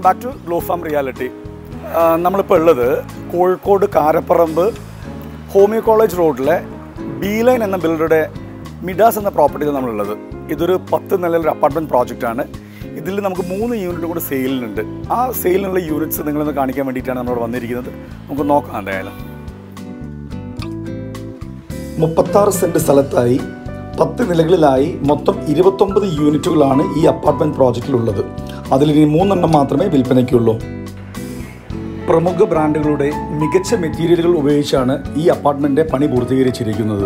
back to glow farm reality നമ്മളിപ്പോൾ ഉള്ളത് Kozhikode Karaparamba homeo college റോഡിലെ ബി ലൈൻ എന്ന ബിൽഡറുടെ മിഡാസ് എന്ന പ്രോപ്പർട്ടിയിൽ നമ്മളുള്ളത് ഇതൊരു പത്ത് നിലയിലൊരു അപ്പാർട്ട്മെൻറ്റ് പ്രോജക്റ്റാണ് ഇതിൽ നമുക്ക് മൂന്ന് യൂണിറ്റ് കൂടെ സെയിലിനുണ്ട് ആ സെയിലിനുള്ള യൂണിറ്റ്സ് നിങ്ങളൊന്ന് കാണിക്കാൻ വേണ്ടിയിട്ടാണ് നമ്മളിവിടെ വന്നിരിക്കുന്നത് നമുക്ക് നോക്കാം എന്തായാലും മുപ്പത്താറ് സെന്റ് സ്ഥലത്തായി പത്ത് നിലകളിലായി മൊത്തം ഇരുപത്തൊമ്പത് യൂണിറ്റുകളാണ് ഈ അപ്പാർട്ട്മെന്റ് പ്രോജക്റ്റിലുള്ളത് അതിൽ ഇനി മൂന്നെണ്ണം മാത്രമേ വിൽപ്പനയ്ക്കുള്ളൂ പ്രമുഖ ബ്രാൻഡുകളുടെ മികച്ച മെറ്റീരിയലുകൾ ഉപയോഗിച്ചാണ് ഈ അപ്പാർട്ട്മെന്റ് പണി പൂർത്തീകരിച്ചിരിക്കുന്നത്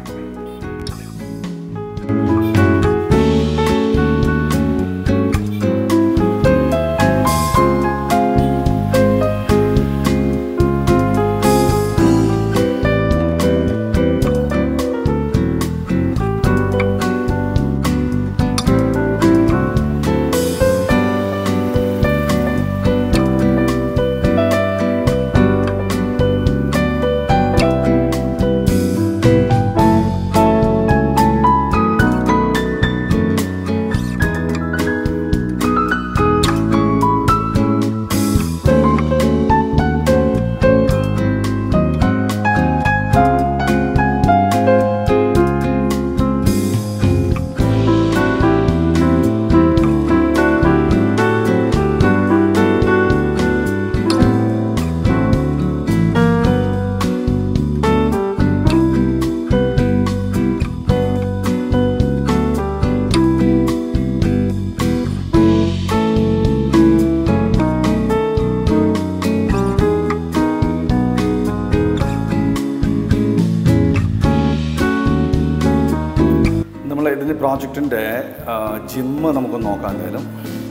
നമ്മൾ ഇതിൻ്റെ പ്രോജക്റ്റിൻ്റെ ജിമ്മ് നമുക്ക് നോക്കാം എന്തായാലും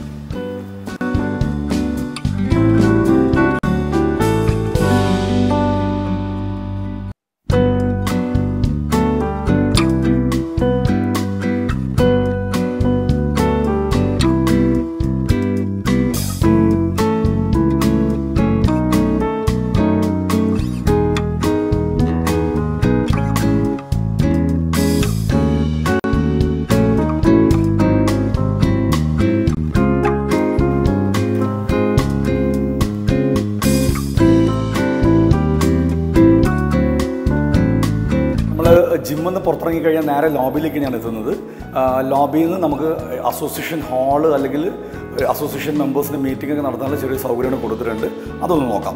നമ്മൾ ജിമ്മിൽ നിന്ന് പുറത്തിറങ്ങി കഴിഞ്ഞാൽ നേരെ ലോബിയിലേക്ക് ഞാൻ എത്തുന്നത് ലോബിയിൽ നിന്ന് നമുക്ക് അസോസിയേഷൻ ഹാള് അല്ലെങ്കിൽ അസോസിയേഷൻ മെമ്പേഴ്സിൻ്റെ മീറ്റിംഗ് ഒക്കെ നടത്താനുള്ള ചെറിയ സൗകര്യങ്ങൾ കൊടുത്തിട്ടുണ്ട് അതൊന്ന് നോക്കാം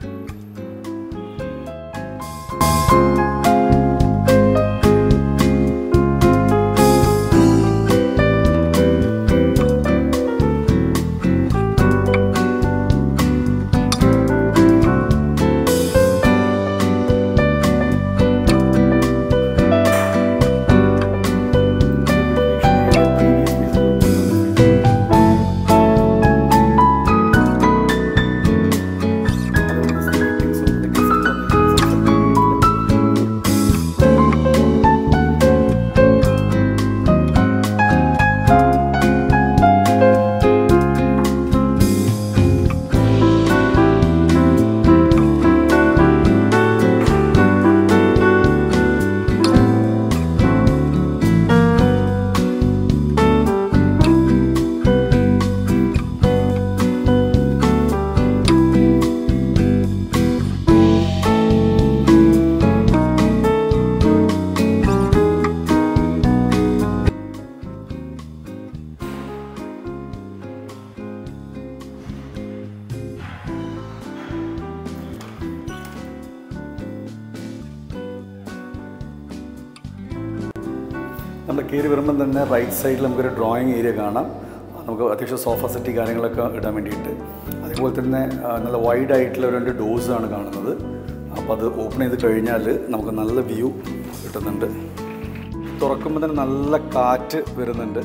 നമ്മൾ കയറി വരുമ്പം തന്നെ റൈറ്റ് സൈഡിൽ നമുക്കൊരു ഡ്രോയിങ് ഏരിയ കാണാം നമുക്ക് അത്യാവശ്യം സോഫ സെറ്റി കാര്യങ്ങളൊക്കെ ഇടാൻ വേണ്ടിയിട്ട് അതുപോലെ തന്നെ ആ, നല്ല വൈഡ് ആയിട്ടുള്ള രണ്ട് ഡോഴ്സ് ആണ് കാണുന്നത് അപ്പോൾ അത് ഓപ്പൺ ചെയ്ത് കഴിഞ്ഞാൽ നമുക്ക് നല്ല വ്യൂ കിട്ടുന്നുണ്ട് തുറക്കുമ്പോൾ തന്നെ നല്ല കാറ്റ് വരുന്നുണ്ട്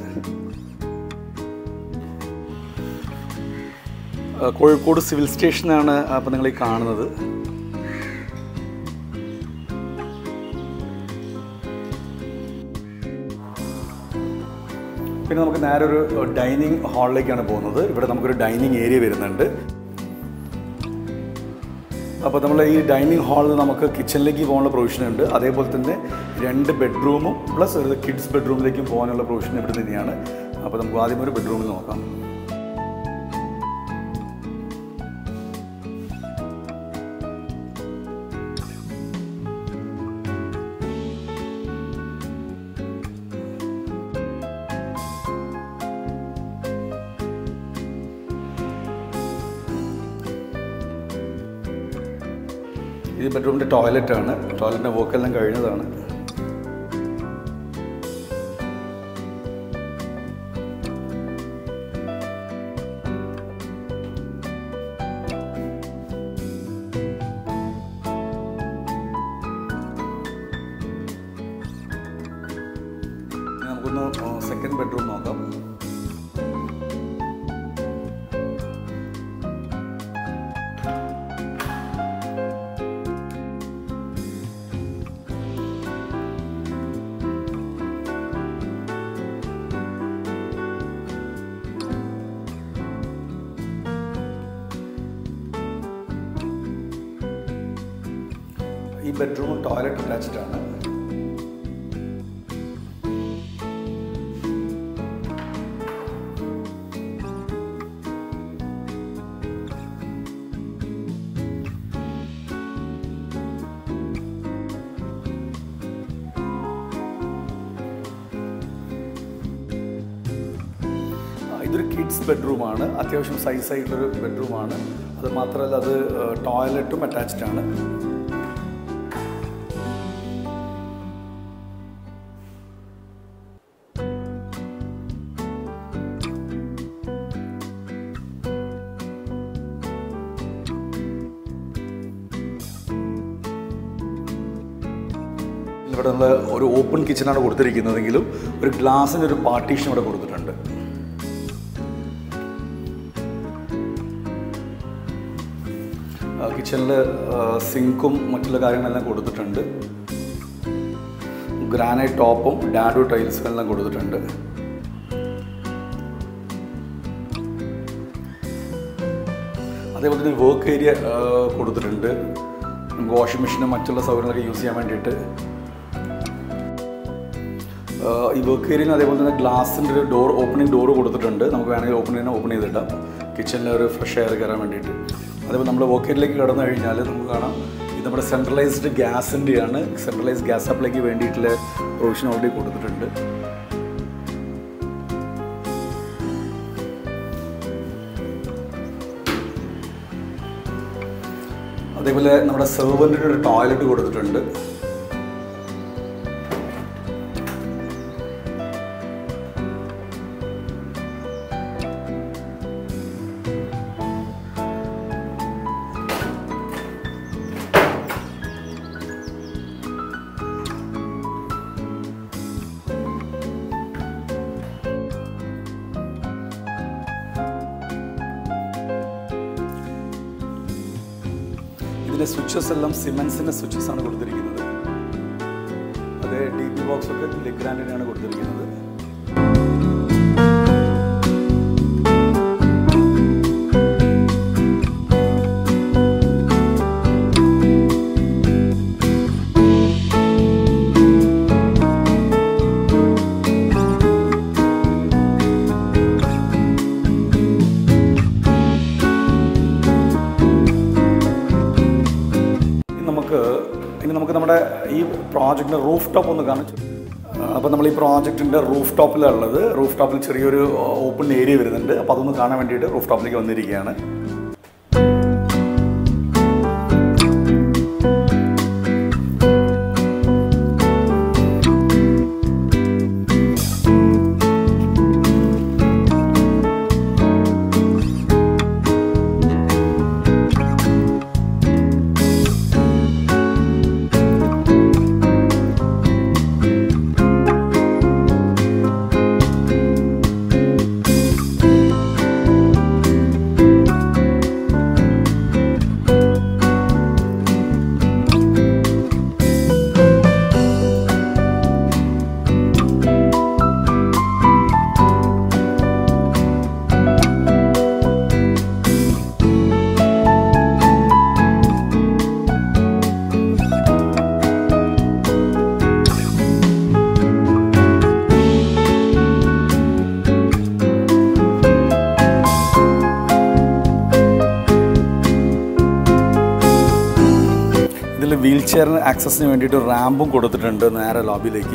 ആ, കോഴിക്കോട് സിവിൽ സ്റ്റേഷനാണ് അപ്പോൾ നിങ്ങൾ ഈ കാണുന്നത് പിന്നെ നമുക്ക് നേരെ ഒരു ഡൈനിങ് ഹാളിലേക്കാണ് പോകുന്നത് ഇവിടെ നമുക്കൊരു ഡൈനിങ് ഏരിയ വരുന്നുണ്ട് അപ്പോൾ നമ്മൾ ഈ ഡൈനിങ് ഹാളിൽ നമുക്ക് കിച്ചണിലേക്ക് പോകാനുള്ള പ്രൊവിഷൻ ഉണ്ട് അതേപോലെ തന്നെ രണ്ട് ബെഡ്റൂമും പ്ലസ് ഒരു കിഡ്സ് ബെഡ്റൂമിലേക്കും പോകാനുള്ള പ്രൊവിഷൻ ഇവിടെ തന്നെയാണ് അപ്പോൾ നമുക്ക് ആദ്യം ഒരു ബെഡ്റൂമിൽ നോക്കാം ഇത് ബെഡ്റൂമിൻ്റെ ടോയ്ലറ്റാണ് ടോയ്ലറ്റിൻ്റെ വർക്കെല്ലാം കഴിഞ്ഞതാണ് ഇനി നമുക്കൊന്ന് സെക്കൻഡ് ബെഡ്റൂം നോക്കാം ഈ ബെഡ്റൂം ടോയ്ലറ്റ് അറ്റാച്ച്ഡ് ആണ് ആ, ഇതൊരു കിഡ്സ് ബെഡ്റൂമാണ് അത്യാവശ്യം സൈസ് ആയിട്ടുള്ളൊരു ബെഡ്റൂമാണ് അത് മാത്രമല്ല അത് ടോയ്ലറ്റും അറ്റാച്ച്ഡ് ആണ് ഇവിടെ നമ്മൾ ഒരു ഓപ്പൺ കിച്ചണാണ് കൊടുത്തിരിക്കുന്നതെങ്കിലും ഒരു ഗ്ലാസിന് ഒരു പാർട്ടീഷൻ ഇവിടെ കൊടുത്തിട്ടുണ്ട് കിച്ചണിൽ സിങ്കും മറ്റുള്ള കാര്യങ്ങളെല്ലാം കൊടുത്തിട്ടുണ്ട് ഗ്രാനൈറ്റ് ടോപ്പും ഡാഡു ടൈൽസും എല്ലാം കൊടുത്തിട്ടുണ്ട് അതേപോലെ തന്നെ വർക്ക് ഏരിയ കൊടുത്തിട്ടുണ്ട് നമുക്ക് വാഷിംഗ് മെഷീനും മറ്റുള്ള സൗകര്യങ്ങളൊക്കെ യൂസ് ചെയ്യാൻ വേണ്ടിയിട്ട് ആഹ് ഈ വർക്ക് ഏരിയയിൽ അതേപോലെ തന്നെ ഗ്ലാസിൻ്റെ ഒരു ഡോർ ഓപ്പണിംഗ് ഡോർ കൊടുത്തിട്ടുണ്ട് നമുക്ക് വേണമെങ്കിൽ ഓപ്പൺ ചെയ്യാൻ ഓപ്പൺ ചെയ്തിടാം കിച്ചണിൽ ഒരു ഫ്രഷ് എയർ കയറാൻ വേണ്ടിയിട്ട് അതേപോലെ നമ്മൾ വർക്ക് ഏരിയയിലേക്ക് കടന്നു കഴിഞ്ഞാൽ നമുക്ക് കാണാം ഇത് നമ്മുടെ സെൻട്രലൈസ്ഡ് ഗ്യാസിൻ്റെയാണ് സെൻട്രലൈസ്ഡ് ഗ്യാസ് സപ്ലൈക്ക് വേണ്ടിയിട്ടുള്ള പ്രൊവിഷൻ ഓൾറെഡി കൊടുത്തിട്ടുണ്ട് അതേപോലെ നമ്മുടെ സെർവൻറ്റിന് ഒരു ടോയ്ലറ്റ് കൊടുത്തിട്ടുണ്ട് ഇതിൻ്റെ സ്വിച്ചസ് എല്ലാം സിമെൻസിൻ്റെ സ്വിച്ചസ് ആണ് കൊടുത്തിരിക്കുന്നത് അത് ഡി പി ബോക്സ് ഒക്കെ ലെഗ്രാൻഡിനാണ് കൊടുത്തിരിക്കുന്നത് ഇനി നമുക്ക് ഇനി നമുക്ക് നമ്മുടെ ഈ പ്രോജക്റ്റിൻ്റെ റൂഫ് ടോപ്പ് ഒന്ന് കാണിച്ചു അപ്പോൾ നമ്മൾ ഈ പ്രോജക്റ്റിൻ്റെ റൂഫ് ടോപ്പിലുള്ളത് റൂഫ് ടോപ്പിൽ ചെറിയൊരു ഓപ്പൺ ഏരിയ വരുന്നുണ്ട് അപ്പോൾ അതൊന്ന് കാണാൻ വേണ്ടിയിട്ട് റൂഫ് ടോപ്പിലേക്ക് വന്നിരിക്കുകയാണ് ഇതിൽ വീൽ ചെയറിന് ആക്സസിന് വേണ്ടിയിട്ട് റാമ്പും കൊടുത്തിട്ടുണ്ട് നേരെ ലോബിയിലേക്ക്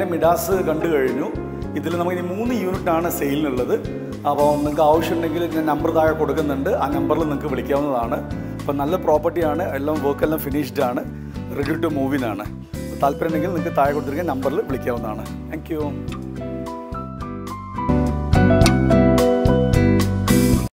മിഡാസ് കണ്ടു കഴിഞ്ഞു ഇതിൽ നമുക്ക് ഇനി മൂന്ന് യൂണിറ്റാണ് സെയിലിനുള്ളത് അപ്പോൾ നിങ്ങൾക്ക് ആവശ്യമുണ്ടെങ്കിൽ ഞാൻ നമ്പർ താഴെ കൊടുക്കുന്നുണ്ട് ആ നമ്പറിൽ നിങ്ങൾക്ക് വിളിക്കാവുന്നതാണ് അപ്പോൾ നല്ല പ്രോപ്പർട്ടിയാണ് എല്ലാം വർക്കെല്ലാം ഫിനിഷ്ഡ് ആണ് റെഡി ടു മൂവിനാണ് താല്പര്യം ഉണ്ടെങ്കിൽ നിങ്ങൾക്ക് താഴെ കൊടുത്തിരിക്കുന്ന നമ്പറിൽ വിളിക്കാവുന്നതാണ് താങ്ക് യു